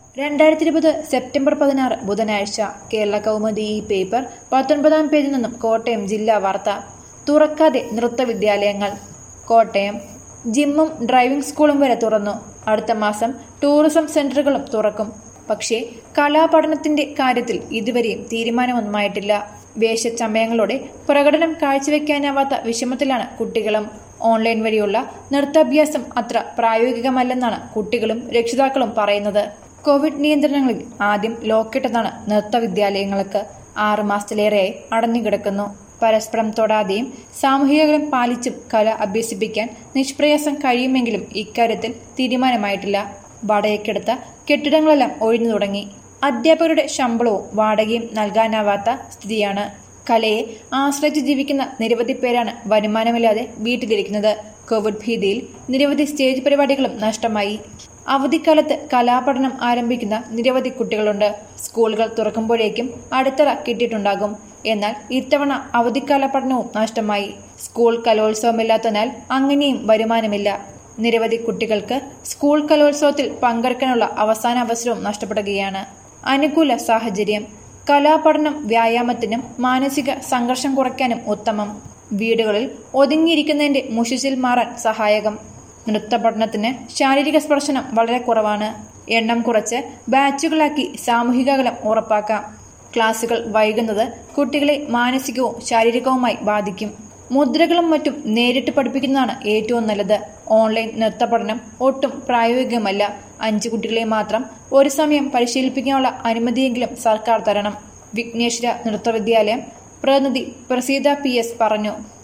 രണ്ടായിരത്തി ഇരുപത് സെപ്റ്റംബർ പതിനാറ് ബുധനാഴ്ച കേരള കൗമുദി ഈ പേപ്പർ പത്തൊൻപതാം പേജിൽ നിന്നും കോട്ടയം ജില്ലാ വാർത്ത തുറക്കാതെ നൃത്തവിദ്യാലയങ്ങൾ കോട്ടയം ജിമ്മും ഡ്രൈവിംഗ് സ്കൂളും വരെ തുറന്നു അടുത്ത മാസം ടൂറിസം സെന്ററുകളും തുറക്കും പക്ഷേ കലാപഠനത്തിന്റെ കാര്യത്തിൽ ഇതുവരെയും തീരുമാനമൊന്നുമായിട്ടില്ല വേഷച്ചമയങ്ങളോടെ പ്രകടനം കാഴ്ചവെക്കാനാവാത്ത വിഷമത്തിലാണ് കുട്ടികളും ഓൺലൈൻ വഴിയുള്ള നൃത്താഭ്യാസം അത്ര പ്രായോഗികമല്ലെന്നാണ് കുട്ടികളും രക്ഷിതാക്കളും പറയുന്നത് കോവിഡ് നിയന്ത്രണങ്ങളിൽ ആദ്യം ലോക്കിട്ടതാണ് നൃത്തവിദ്യാലയങ്ങൾക്ക് ആറു മാസത്തിലേറെയായി അടഞ്ഞുകിടക്കുന്നു പരസ്പരം തൊടാതെയും സാമൂഹികകളും പാലിച്ചും കല അഭ്യസിപ്പിക്കാൻ നിഷ്പ്രയാസം കഴിയുമെങ്കിലും ഇക്കാര്യത്തിൽ തീരുമാനമായിട്ടില്ല വാടകയ്ക്കെടുത്ത കെട്ടിടങ്ങളെല്ലാം ഒഴിഞ്ഞു തുടങ്ങി അധ്യാപകരുടെ ശമ്പളവും വാടകയും നൽകാനാവാത്ത സ്ഥിതിയാണ് കലയെ ആശ്രയിച്ച് ജീവിക്കുന്ന നിരവധി പേരാണ് വരുമാനമില്ലാതെ വീട്ടിലിരിക്കുന്നത് കോവിഡ് ഭീതിയിൽ നിരവധി സ്റ്റേജ് പരിപാടികളും നഷ്ടമായി അവധിക്കാലത്ത് കലാപഠനം ആരംഭിക്കുന്ന നിരവധി കുട്ടികളുണ്ട് സ്കൂളുകൾ തുറക്കുമ്പോഴേക്കും അടിത്തറ കിട്ടിയിട്ടുണ്ടാകും എന്നാൽ ഇത്തവണ അവധിക്കാല പഠനവും നഷ്ടമായി സ്കൂൾ കലോത്സവമില്ലാത്തതിനാൽ അങ്ങനെയും വരുമാനമില്ല നിരവധി കുട്ടികൾക്ക് സ്കൂൾ കലോത്സവത്തിൽ പങ്കെടുക്കാനുള്ള അവസാന അവസരവും നഷ്ടപ്പെടുകയാണ് അനുകൂല സാഹചര്യം കലാപഠനം വ്യായാമത്തിനും മാനസിക സംഘർഷം കുറയ്ക്കാനും ഉത്തമം വീടുകളിൽ ഒതുങ്ങിയിരിക്കുന്നതിന്റെ മുഷിച്ചിൽ മാറാൻ സഹായകം നൃത്തപഠനത്തിന് ശാരീരിക സ്പർശനം വളരെ കുറവാണ് എണ്ണം കുറച്ച് ബാച്ചുകളാക്കി സാമൂഹിക അകലം ഉറപ്പാക്കാം ക്ലാസുകൾ വൈകുന്നത് കുട്ടികളെ മാനസികവും ശാരീരികവുമായി ബാധിക്കും മുദ്രകളും മറ്റും നേരിട്ട് പഠിപ്പിക്കുന്നതാണ് ഏറ്റവും നല്ലത് ഓൺലൈൻ നൃത്തപഠനം ഒട്ടും പ്രായോഗികമല്ല അഞ്ചു കുട്ടികളെ മാത്രം ഒരു സമയം പരിശീലിപ്പിക്കാനുള്ള അനുമതിയെങ്കിലും സർക്കാർ തരണം വിഘ്നേശ്വര നൃത്തവിദ്യാലയം പ്രതിനിധി പ്രസീത പി എസ് പറഞ്ഞു